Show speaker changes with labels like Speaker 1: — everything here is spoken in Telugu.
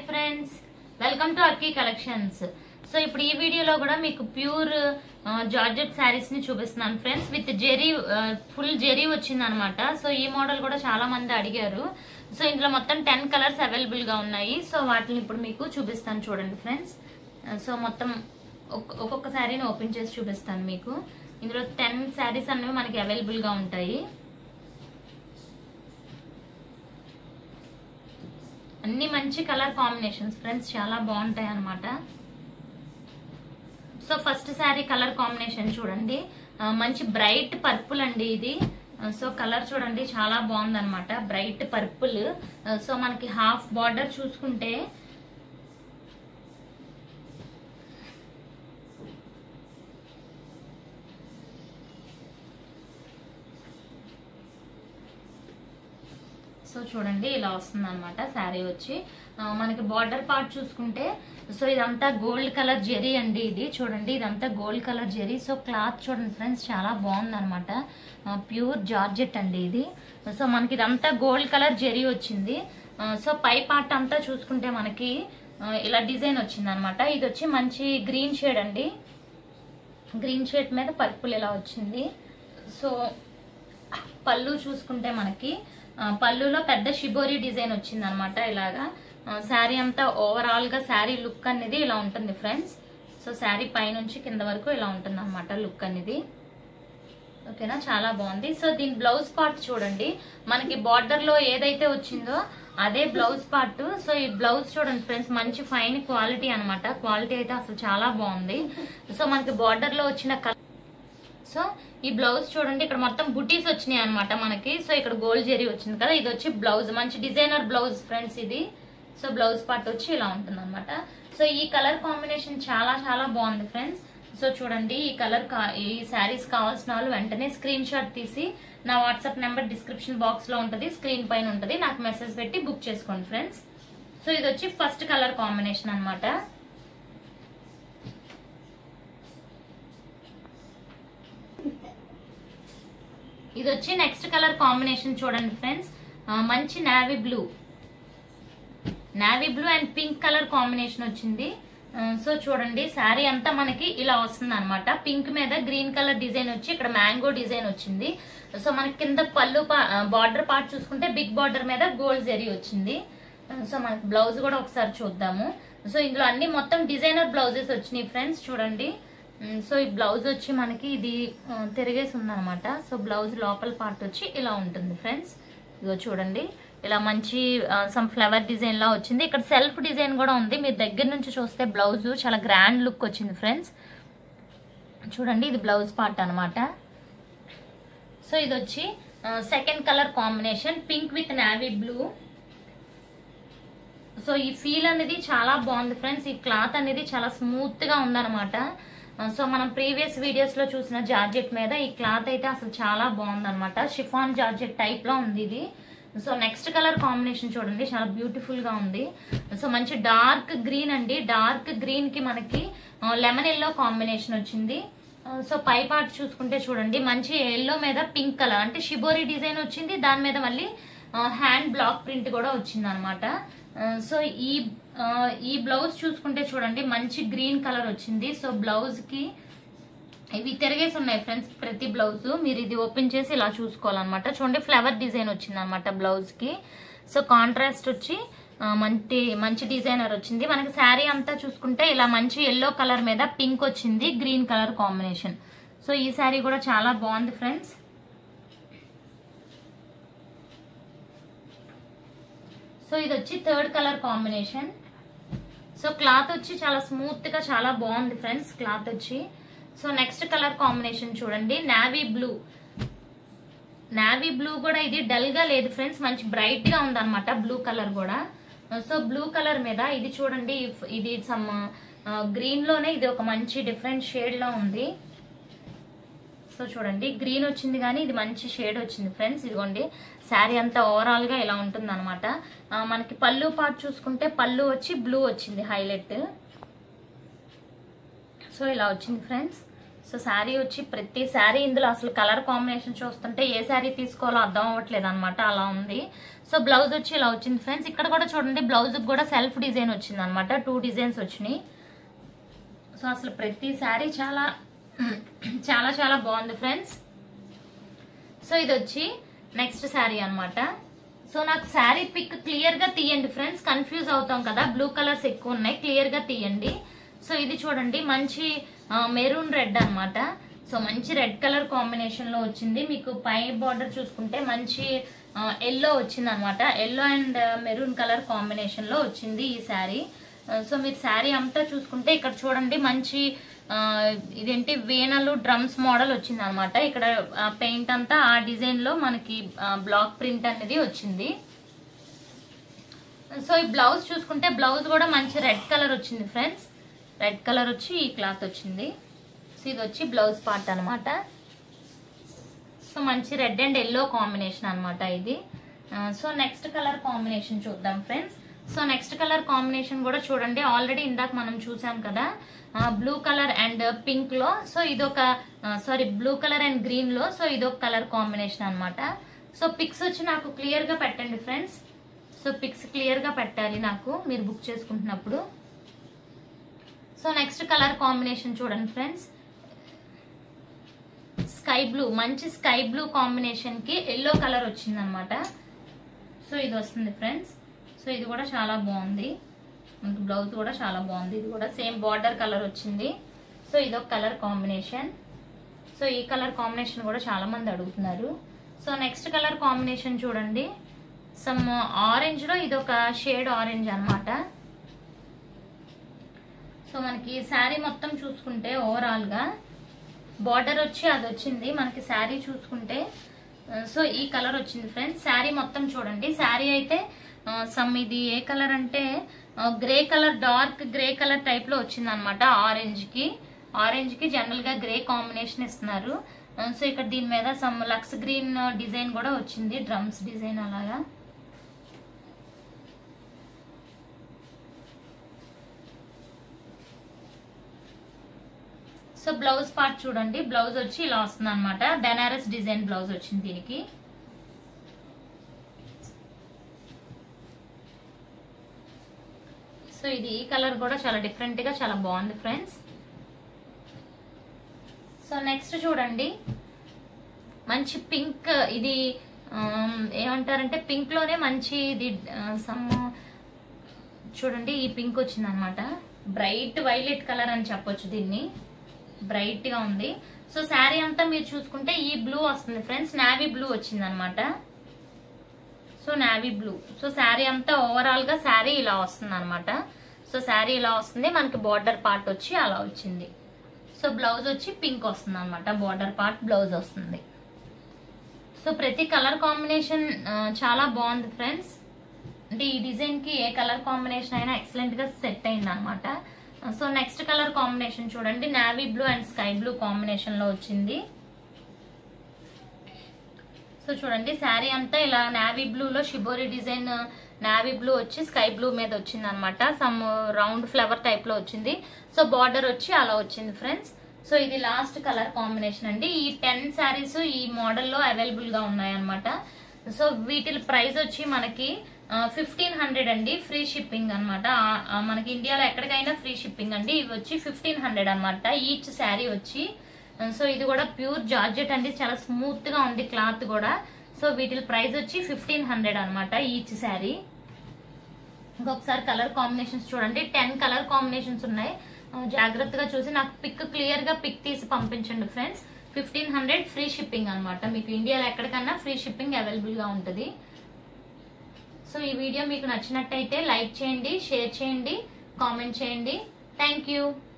Speaker 1: friends welcome to Arki collections so ఇప్పుడు ఈ వీడియోలో కూడా మీకు ప్యూర్ జార్జెట్ శారీస్ ని చూపిస్తున్నాను friends with zari full zari వచ్చింది అనమాట సో ఈ మోడల్ కూడా చాలా మంది అడిగారు సో ఇందులో మొత్తం టెన్ కలర్స్ అవైలబుల్ గా ఉన్నాయి సో వాటిని ఇప్పుడు మీకు చూపిస్తాను చూడండి ఫ్రెండ్స్ సో మొత్తం ఒక్- ఒక్కొక్క శారీని ఓపెన్ చేసి చూపిస్తాను మీకు ఇందులో టెన్ శారీస్ అనేవి మనకి అవైలబుల్ గా ఉంటాయి అన్ని మంచి కలర్ కాంబినేషన్స్ ఫ్రెండ్స్ చాలా బాగుంటాయి అన్నమాట so first saree colour combination చూడండి ఆ, మంచి బ్రైట్ పర్పుల్ అండి ఇది ఆ, సో కలర్ చూడండి చాలా బాగుంది అనమాట బ్రైట్ పర్పుల్ సో మనకి హాఫ్ బార్డర్ చూసుకుంటే సో చూడండి ఇలా వస్తుంది అనమాట శారీ వచ్చి ఆ, మనకి బార్డర్ పార్ట్ చూసుకుంటే సో ఇదంతా గోల్డ్ కలర్ జెరీ అండి ఇది చూడండి ఇదంతా gold colour zari so cloth చూడండి ఫ్రెండ్స్ చాలా బాగుంది అనమాట ప్యూర్ జార్జెట్ అండి ఇది సో మనకి ఇదంతా గోల్డ్ కలర్ జెరీ వచ్చింది ఆ, సో పై పార్ట్ అంతా చూసుకుంటే మనకి ఆ, ఇలా డిజైన్ వచ్చింది అనమాట ఇది వచ్చి మంచి గ్రీన్ షేడ్ అండి గ్రీన్ షేడ్ మీద పర్పుల్ ఇలా వచ్చింది సో పళ్ళు చూసుకుంటే మనకి ఆ, పళ్ళులో పెద్ద షిబోరి డిజైన్ వచ్చింది అనమాట ఇలాగా శారీ అంతా ఓవరాల్ గా శారీ లుక్ అనేది ఇలా ఉంటుంది ఫ్రెండ్స్ సో శారీ పైనుంచి కింద వరకు ఇలా ఉంటుంది అనమాట లుక్ అనేది ఓకేనా చాలా బాగుంది సో దీని బ్లౌజ్ పార్ట్ చూడండి మనకి బార్డర్ లో ఏదైతే వచ్చిందో అదే బ్లౌజ్ పార్ట్ సో ఈ బ్లౌజ్ చూడండి ఫ్రెండ్స్ మంచి ఫైన్ క్వాలిటీ అన్నమాట క్వాలిటీ అయితే అసలు చాలా బాగుంది సో మనకి బార్డర్ లో వచ్చిన కలర్ సో ఈ బ్లౌజ్ చూడండి ఇక్కడ మొత్తం బుటీస్ వచ్చినాయి అనమాట మనకి సో ఇక్కడ గోల్డ్ జెరీ వచ్చింది కదా ఇది వచ్చి బ్లౌజ్ మంచి డిజైనర్ బ్లౌజ్ ఫ్రెండ్స్ ఇది సో బ్లౌజ్ పార్ట్ వచ్చి ఇలా ఉంటుంది అనమాట సో ఈ కలర్ కాంబినేషన్ చాలా చాలా బాగుంది ఫ్రెండ్స్ సో చూడండి ఈ కలర్ ఈ శారీస్ కావాల్సిన వాళ్ళు వెంటనే స్క్రీన్ షాట్ తీసి నా వాట్సాప్ నెంబర్ డిస్క్రిప్షన్ బాక్స్ లో ఉంటుంది స్క్రీన్ పైన ఉంటుంది నాకు మెసేజ్ పెట్టి బుక్ చేసుకోండి ఫ్రెండ్స్ సో ఇది వచ్చి ఫస్ట్ కలర్ కాంబినేషన్ అన్నమాట ఇది వచ్చి నెక్స్ట్ కలర్ కాంబినేషన్ చూడండి ఫ్రెండ్స్ మంచి navy blue navy blue and pink colour combination వచ్చింది ఆ, సో చూడండి శారీ అంతా మనకి ఇలా వస్తుంది అనమాట పింక్ మీద గ్రీన్ కలర్ డిజైన్ వచ్చి ఇక్కడ మ్యాంగో డిజైన్ వచ్చింది సో మనకి కింద పళ్ళు బార్డర్ పార్ట్ చూసుకుంటే బిగ్ బార్డర్ మీద గోల్డ్ జెరీ వచ్చింది ఆ, సో మనకి బ్లౌజ్ కూడా ఒకసారి చూద్దాము సో ఇందులో అన్ని మొత్తం డిజైనర్ బ్లౌజెస్ వచ్చినాయి ఫ్రెండ్స్ చూడండి ఉమ్, సో ఈ బ్లౌజ్ వచ్చి మనకి ఇది ఆ, తిరిగేసి ఉందన్నమాట సో బ్లౌజ్ లోపల పార్ట్ వచ్చి ఇలా ఉంటుంది ఫ్రెండ్స్ ఇదిగో చూడండి ఇలా మంచి సమ్ ఫ్లవర్ డిజైన్ లా వచ్చింది ఇక్కడ సెల్ఫ్ డిజైన్ కూడా ఉంది మీరు దగ్గర నుంచి చూస్తే బ్లౌజ్ చాలా గ్రాండ్ లుక్ వచ్చింది ఫ్రెండ్స్ చూడండి ఇది బ్లౌజ్ పార్ట్ అన్నమాట సో ఇది వచ్చి second colour combination pink with navy blue so ఈ ఫీల్ అనేది చాలా బాగుంది ఫ్రెండ్స్ ఈ క్లాత్ అనేది చాలా స్మూత్ గా ఉందన్నమాట ఆ, సో మనం ప్రీవియస్ వీడియోస్ లో చూసిన జార్జెట్ మీద ఈ క్లాత్ అయితే అసలు చాలా బాగుంది అనమాట షిఫాన్ జార్జెట్ టైప్ లో ఉంది ఇది సో నెక్స్ట్ కలర్ కాంబినేషన్ చూడండి చాలా బ్యూటిఫుల్ గా ఉంది సో మంచి డార్క్ గ్రీన్ అండి డార్క్ గ్రీన్ కి మనకి లెమన్ ఎల్లో కాంబినేషన్ వచ్చింది ఆ, సో పై పార్ట్ చూసుకుంటే చూడండి మంచి ఎల్లో మీద పింక్ కలర్ అంటే షిబోరి డిజైన్ వచ్చింది దాని మీద మళ్ళీ హ్యాండ్ బ్లాక్ ప్రింట్ కూడా వచ్చింది అనమాట సో ఈ ఆ, ఈ బ్లౌజ్ చూసుకుంటే చూడండి మంచి గ్రీన్ కలర్ వచ్చింది సో బ్లౌజ్ కి ఇవి తిరిగేసి ఉన్నాయి ఫ్రెండ్స్ ప్రతి బ్లౌజ్ మీరు ఇది ఓపెన్ చేసి ఇలా చూసుకోవాలన్నమాట చూడండి ఫ్లవర్ డిజైన్ వచ్చింది అనమాట బ్లౌజ్ కి సో కాంట్రాస్ట్ వచ్చి ఆ, మంచి మంచి డిజైనర్ వచ్చింది మనకి శారీ అంతా చూసుకుంటే ఇలా మంచి ఎల్లో కలర్ మీద పింక్ వచ్చింది గ్రీన్ కలర్ కాంబినేషన్ సో ఈ శారీ కూడా చాలా బాగుంది ఫ్రెండ్స్ సో ఇది వచ్చి third colour combination so cloth వచ్చి చాలా స్మూత్ గా చాలా బాగుంది ఫ్రెండ్స్ క్లాత్ వచ్చి సో నెక్స్ట్ కలర్ కాంబినేషన్ చూడండి నావీ బ్లూ నావీ బ్లూ కూడా ఇది డల్ గా లేదు ఫ్రెండ్స్ మంచి బ్రైట్ గా ఉందన్నమాట బ్లూ కలర్ కూడా సో బ్లూ కలర్ మీద ఇది చూడండి ఇఫ్- ఇది సమ్ గ్రీన్ లోనే ఇది ఒక మంచి డిఫరెంట్ షేడ్ లో ఉంది సో చూడండి గ్రీన్ వచ్చింది కానీ ఇది మంచి షేడ్ వచ్చింది ఫ్రెండ్స్ ఇదిగోండి శారీ అంతా ఓవరాల్ గా ఇలా ఉంటుంది అనమాట మనకి పళ్ళు పార్ట్ చూసుకుంటే పళ్ళు వచ్చి బ్లూ వచ్చింది హైలైట్ సో ఇలా వచ్చింది ఫ్రెండ్స్ సో శారీ వచ్చి ప్రతి శారీ ఇందులో అసలు కలర్ కాంబినేషన్ చూస్తుంటే ఏ శారీ తీసుకోవాలో అర్థం అవ్వట్లేదు అనమాట అలా ఉంది సో బ్లౌజ్ వచ్చి ఇలా వచ్చింది ఫ్రెండ్స్ ఇక్కడ కూడా చూడండి బ్లౌజ్ కూడా సెల్ఫ్ డిజైన్ వచ్చింది అనమాట టూ డిజైన్స్ వచ్చినాయి సో అసలు ప్రతి శారీ చాలా చాలా చాలా బాగుంది ఫ్రెండ్స్ సో ఇది వచ్చి నెక్స్ట్ శారీ అన్నమాట సో నాకు శారీ పిక్ క్లియర్ గా తీయండి ఫ్రెండ్స్ కన్ఫ్యూజ్ అవుతాం కదా బ్లూ కలర్స్ ఎక్కువ ఉన్నాయి క్లియర్ గా తీయండి సో ఇది చూడండి మంచి మెరూన్ రెడ్ అన్నమాట సో మంచి రెడ్ కలర్ కాంబినేషన్ లో వచ్చింది మీకు పై బార్డర్ చూసుకుంటే మంచి ఎల్లో వచ్చింది అనమాట yellow and maroon colour combination లో వచ్చింది ఈ శారీ సో మీరు శారీ అంతా చూసుకుంటే ఇక్కడ చూడండి మంచి ఆ, ఇదేంటి వీణలు డ్రమ్స్ మోడల్ వచ్చింది అనమాట ఇక్కడ పెయింట్ అంతా ఆ డిజైన్ లో మనకి బ్లాక్ ప్రింట్ అనేది వచ్చింది సో ఈ బ్లౌజ్ చూసుకుంటే బ్లౌజ్ కూడా మంచి రెడ్ కలర్ వచ్చింది ఫ్రెండ్స్ రెడ్ కలర్ వచ్చి ఈ క్లాత్ వచ్చింది సో ఇది వచ్చి బ్లౌజ్ పార్ట్ అన్నమాట సో మంచి రెడ్ అండ్ ఎల్లో కాంబినేషన్ అన్నమాట ఇది ఆ, సో నెక్స్ట్ కలర్ కాంబినేషన్ చూద్దాం friends so next colour combination కూడా చూడండి ఆల్రెడీ ఇందాక మనం చూసాం కదా బ్లూ కలర్ అండ్ పింక్ లో సో ఇదొక sorry blue colour and green లో సో ఇదొక కలర్ కాంబినేషన్ అన్నమాట సో పిక్స్ వచ్చి నాకు క్లియర్ గా పెట్టండి ఫ్రెండ్స్ సో పిక్స్ క్లియర్ గా పెట్టాలి నాకు మీరు బుక్ చేసుకుంటున్నప్పుడు సో నెక్స్ట్ కలర్ కాంబినేషన్ చూడండి ఫ్రెండ్స్ స్కై బ్లూ మంచి స్కై బ్లూ కాంబినేషన్ కి ఎల్లో కలర్ వచ్చింది అనమాట సో ఇది వస్తుంది ఫ్రెండ్స్ సో ఇది కూడా చాలా బాగుంది మనకి బ్లౌజ్ కూడా చాలా బాగుంది ఇది కూడా సేమ్ బార్డర్ కలర్ వచ్చింది సో ఇది ఒక కలర్ కాంబినేషన్ సో ఈ కలర్ కాంబినేషన్ కూడా చాలా మంది అడుగుతున్నారు సో నెక్స్ట్ కలర్ కాంబినేషన్ చూడండి సమ్ ఆరెంజ్ లో ఇది ఒక షేడ్ ఆరెంజ్ అన్నమాట సో మనకి శారీ మొత్తం చూసుకుంటే ఓవరాల్ గా బార్డర్ వచ్చి అది వచ్చింది మనకి శారీ చూసుకుంటే ఆ, సో ఈ కలర్ వచ్చింది ఫ్రెండ్స్ శారీ మొత్తం చూడండి శారీ అయితే సమ్ ఇది ఏ కలర్ అంటే grey colour dark grey colour type లో వచ్చింది అనమాట ఆరెంజ్ కి ఆరెంజ్ కి జనరల్ గా గ్రే కాంబినేషన్ ఇస్తున్నారు ఆ, సో ఇక్కడ దీని మీద సమ్ లక్స్ గ్రీన్ డిజైన్ కూడా వచ్చింది డ్రమ్స్ డిజైన్ అలాగా సో బ్లౌజ్ పార్ట్ చూడండి బ్లౌజ్ వచ్చి ఇలా వస్తుంది అనమాట బెనారస్ డిజైన్ బ్లౌజ్ వచ్చింది దీనికి సో ఇది ఈ కలర్ కూడా చాలా డిఫరెంట్ గా చాలా బాగుంది ఫ్రెండ్స్ సో నెక్స్ట్ చూడండి మంచి పింక్ ఇది ఆమ్, ఏమంటారంటే పింక్ లోనే మంచి ఇది సమ్ చూడండి ఈ పింక్ వచ్చింది అనమాట బ్రైట్ వైలెట్ కలర్ అని చెప్పొచ్చు దీన్ని బ్రైట్ గా ఉంది సో శారీ అంతా మీరు చూసుకుంటే ఈ బ్లూ వస్తుంది ఫ్రెండ్స్ నావీ బ్లూ వచ్చింది అనమాట so navy blue so sari అంతా ఓవరాల్ గా శారీ ఇలా వస్తుంది అనమాట సో శారీ ఇలా వస్తుంది మనకి బార్డర్ పార్ట్ వచ్చి అలా వచ్చింది సో బ్లౌజ్ వచ్చి పింక్ వస్తుంది అనమాట బార్డర్ పార్ట్ బ్లౌజ్ వస్తుంది సో ప్రతి కలర్ కాంబినేషన్ చాలా బాగుంది ఫ్రెండ్స్ అంటే ఈ డిజైన్ కి ఏ కలర్ కాంబినేషన్ అయినా ఎక్సలెంట్ గా సెట్ అయింది అనమాట సో నెక్స్ట్ కలర్ కాంబినేషన్ చూడండి navy blue and sky blue combination లో వచ్చింది సో చూడండి శారీ అంతా ఇలా నావీ బ్లూ లో షిబోరి డిజైన్ నావీ బ్లూ వచ్చి స్కై బ్లూ మీద వచ్చింది అనమాట సమ్ రౌండ్ ఫ్లవర్ టైప్ లో వచ్చింది సో బార్డర్ వచ్చి అలా వచ్చింది ఫ్రెండ్స్ సో ఇది లాస్ట్ కలర్ కాంబినేషన్ అండి ఈ టెన్ శారీస్ ఈ మోడల్ లో అవైలబుల్ గా ఉన్నాయి అనమాట సో వీటి ప్రైస్ వచ్చి మనకి ఫిఫ్టీన్ హండ్రెడ్ అండి ఫ్రీ షిప్పింగ్ అనమాట మనకి ఇండియాలో ఎక్కడికైనా ఫ్రీ షిప్పింగ్ అండి ఇవి వచ్చి ఫిఫ్టీన్ హండ్రెడ్ అనమాట ఈచ్ శారీ వచ్చి సో ఇది కూడా ప్యూర్ జార్జెట్ అండి చాలా స్మూత్ గా ఉంది క్లాత్ కూడా సో వీటి ప్రైస్ వచ్చి ఫిఫ్టీన్ హండ్రెడ్ అనమాట ఈచ్ శారీ ఇంకొకసారి కలర్ కాంబినేషన్స్ చూడండి టెన్ కలర్ కాంబినేషన్స్ ఉన్నాయి ఆ, జాగ్రత్తగా చూసి నాకు పిక్ క్లియర్ గా పిక్ తీసి పంపించండి friends fifteen hundred free shipping అనమాట మీకు ఇండియాలో ఎక్కడికన్నా ఫ్రీ షిప్పింగ్ అవైలబుల్ గా ఉంటుంది సో ఈ వీడియో మీకు నచ్చినట్టయితే లైక్ చేయండి షేర్ చేయండి కామెంట్ చేయండి థ్యాంక్ యూ